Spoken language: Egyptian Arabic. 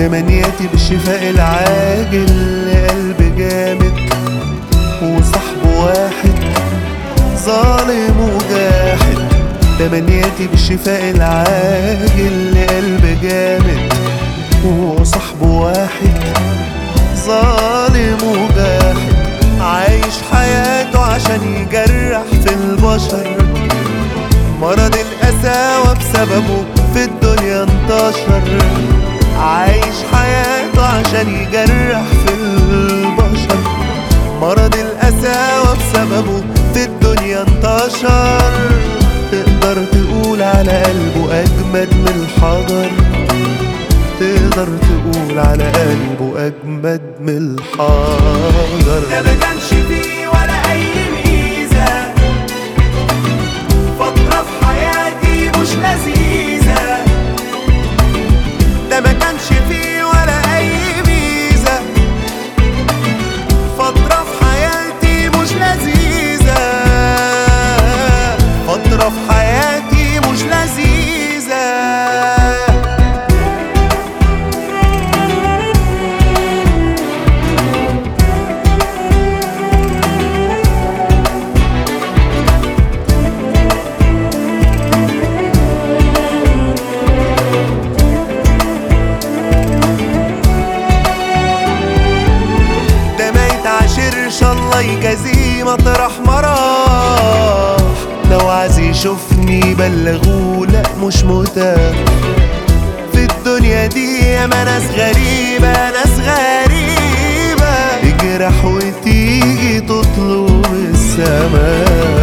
تمنياتي بالشفاء العاجل لقلب جامد وصاحبه واحد ظالم وجاحد تمنياتي بالشفاء العاجل لقلب جامد وصاحبه واحد ظالم وجاحد عايش حياته عشان يجرح في البشر مرض القساوة بسببه في الدنيا انتشر عايش حياته عشان يجرح في البشر مرض القساوة بسببه في الدنيا انتشر تقدر تقول على قلبه أجمد من الحجر تقدر تقول على قلبه أجمد من الحجر ده ما كانش فيه ولا أي ميزة فترة في حياتي مش لذيذة ده ما كانش فيه ولا أي ميزة فترة في حياتي مش لذيذة فترة في حياتي مش لذيذة ده ما يتعاشرش الله يجازيه مطرح ما راح لو عايز يشوفني بلغوه لا مش متاح في الدنيا دي ياما ناس غريبة ناس غريبة تجرح وتيجي تطلب السماء